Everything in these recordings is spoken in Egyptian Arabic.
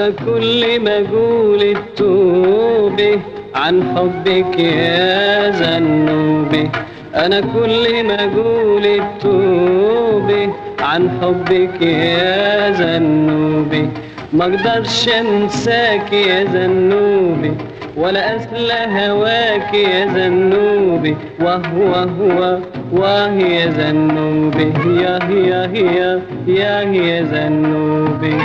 وانا كل ما اقول التوبة عن حبك يا زنوبي انا كل ما اقول التوبة عن حبك يا زنوبي ما اقدرش انساك يا زنوبي ولا اسلى هواك يا زنوبي وهو هو واه يا زنوبي يا يا يا يا يا زنوبي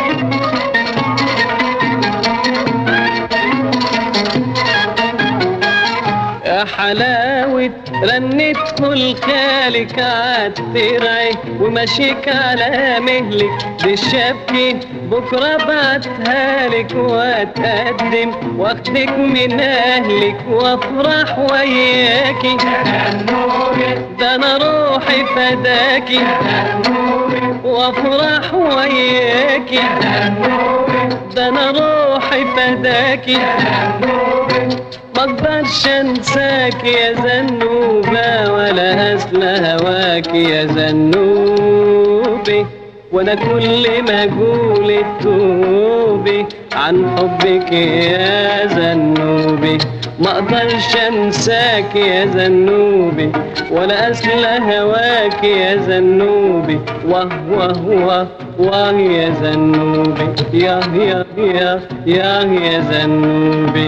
يا حلاوة رنت كل خالك عالترعي ومشيك على مهلك بالشبكة بكرة بعتها لك واتقدم واخدك من اهلك وافرح وياكي ده انا روحي فداكي وافرح وياكي ده انا روحي فداكي ما اقدرش انساك يا زنوبة ولا اسلى هواك يا زنوبي وانا كل ما اقول التوبي عن حبك يا زنوبي ما اقدرش انساك يا زنوبي ولا اسلى هواك يا زنوبي واه واه واه واه يا زنوبي يا يا يا يا يا زنوبي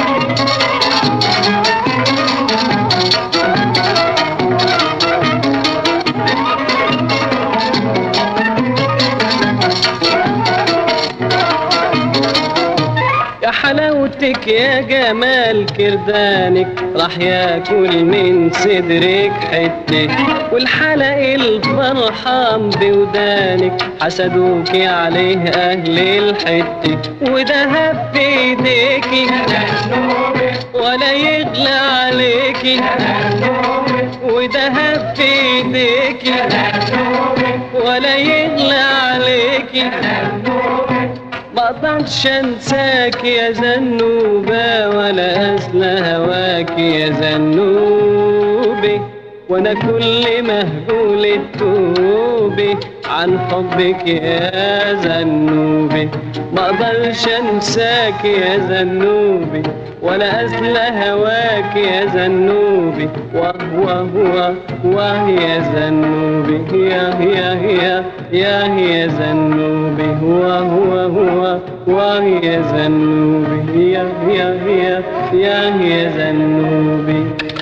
يا حلاوتك يا جمال كردانك راح ياكل من صدرك حتة والحلق الفرحان بودانك حسدوك عليه اهل الحتة وذهب في ايديكي ولا يغلى عليكي وذهب في ايديكي ولا يغلى عليكي ما اقدرش انساك يا زنوبة ولا اسلى هواك يا زنوبي وانا كل مهجول التوبي عن حبك يا زنوبي ما اقدرش انساك يا زنوبي ولا اسلى هواك يا زنوبي وهو هو واه يا زنوبي يا يا يا يا يا زنوبي هو هو هو واه يا زنوبي يا يا يا يا يا زنوبي